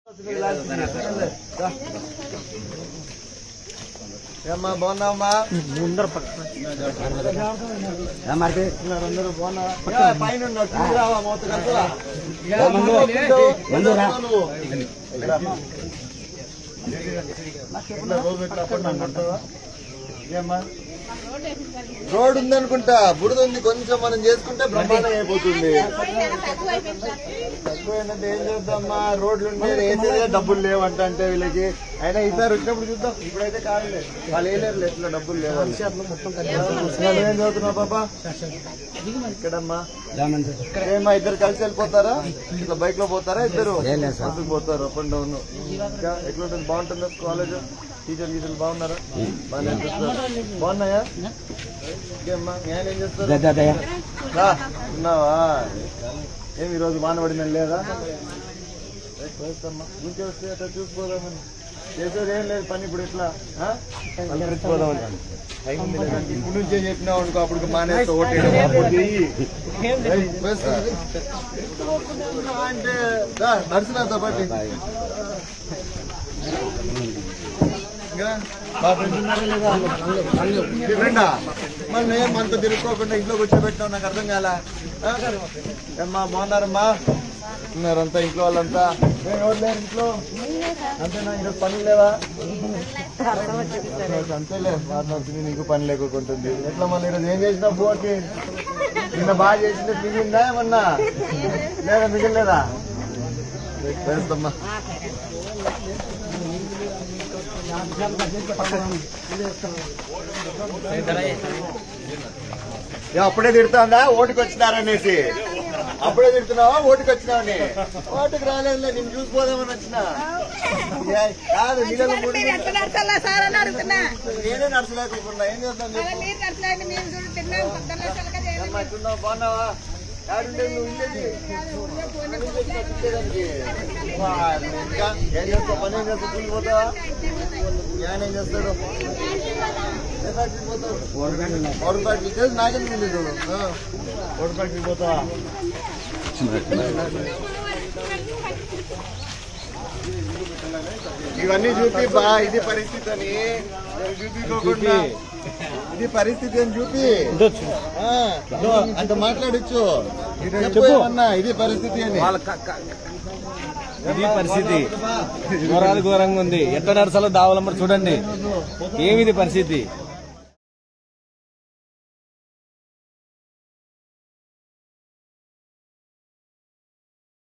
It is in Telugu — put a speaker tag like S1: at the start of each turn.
S1: ఏమ్మా బాగున్నావమ్మా అందరూ బాగున్నావా ఏ, పైన ఉన్నావు, కిందికి రావా మూత కట్టరా? ఏ, ముందు కూర్చో. ముందు రా నువ్వు. ఇక్కడ. ఇట్లా రోజు ఇట్లా అప్పుడు నన్ను కొడతావా? ఏమ్మా రోడ్ ఉంది అనుకుంటా బురద ఉంది కొంచెం మనం చేసుకుంటే బ్రహ్మాండం అయిపోతుంది తక్కువైందంటే ఏం చేద్దామా రోడ్లు ఉంటే వేసేదే డబ్బులు లేవంట అంటే వీళ్ళకి అయినా ఈసారి వచ్చినప్పుడు చూద్దాం ఇప్పుడైతే కాదులే వాళ్ళు వేయలేరు ఎట్లా డబ్బులు లేవు వాళ్ళు. ఏం చదువుతున్నావు పాపా ఇక్కడమ్మా ఏమా ఇద్దరు కలిసి వెళ్ళిపోతారా ఇట్లా బైక్ లో పోతారా ఇద్దరు బస్సుకు పోతారు అప్ అండ్ డౌన్ ఇంకా ఎట్లుంటుంది బాగుంటుందా కాలేజ్ టీచర్ గీచర్లు బాగున్నారా బాగానే అనిపిస్తుందా? బాగున్నాయా ఇంకేమ్మా మీ ఆయన ఏం చేస్తారు రా, ఉన్నావా ఏమి ఈ రోజు వాన పడిందని లేదా వేస్తమ్మా ఊరికే వస్తే అట్లా చూసిపోదామని చేసేది ఏం లేదు పని ఇప్పుడు ఇట్లా ఆ? పలకరించిపోదామని టైం ఉంది కదా. ఇప్పుడు నుంచే చెప్పినావు అనుకో అప్పుడు మానేస్తా ఓటేయడం అప్పుడు చెయ్యి. ఏయ్, వేస్తా. అంటే రా, నడిచినాతో పాటు ఇంకా మా ఫ్రెండ్స్ ఉన్నారా లేదా? మీ ఫ్రెండా మరి నేను మనతో తిరుక్కోకుండా ఇంట్లో కూర్చోబెట్టినావు నాకు అర్థం కాలా ఆ? ఏమ్మా బాగున్నారమ్మా ఉన్నారంతా ఇంట్లో వాళ్ళంతా ఏ, ఎవరు లేరు ఇంట్లో అంతేనా ఈరోజు పనులు లేవా అంతేలే వాడినొచ్చింది నీకు పని లేకుంటుంది ఎట్లా మళ్ళీ ఈరోజు ఏం చేసినా బోకి నిన్న బాగా చేసిందే మిగిలిందా ఏమన్నా లేదా మిగిలిలేదా వేస్తమ్మా ఏ, అప్పుడే తిడుతుందా ఓటుకు వచ్చినారనేసి అప్పుడే తిడుతున్నావా ఓటుకు వచ్చినావని ఓటుకు రాలేదులే నేను చూసిపోదామని వచ్చిన ఏ, కాదు నీళ్ళలో మునిగి
S2: ఎట్లా నడచాలా సార్ అని అడుగుతున్నా
S1: నేనే నడచలేకపోతున్నా ఏం చేద్దాం చెప్పు?
S2: అలా మీరు నడచలేండి మేము చూడు తిన్నాం పొద్దున్న చిలక చేయాలి
S1: అమ్మా, ఎట్లున్నావు బాగున్నావా యాడుండేది నువ్వు ఇల్లేది ఇచ్చేదానికి. వా, ఇంకా ఏం చేస్తావు పని ఏం చేస్తావు కూలి పోతావా ఆయన ఏం చేస్తాడు ఏ ఫ్యాక్టరీకి పోతావు పౌడర్ ఫ్యాక్టరీ తెలుసు నాకేం తెలీదు ఆ, పౌడర్ ఫ్యాక్టరీకి పోతావా ఇవన్నీ చూపి బా ఇది పరిస్థితి అని నేను చూపించుకోకుండా ఇది పరిస్థితి అని చూపి ఆ, ఇదో, అంత మాట్లాడచ్చు చెప్పు ఏమన్నా ఇది పరిస్థితి అని
S3: ఇది పరిస్థితి ఘోరాలు ఘోరంగా ఉంది ఎట్లా నడసాలో దావాలమ్మరు చూడండి ఏమిది పరిస్థితి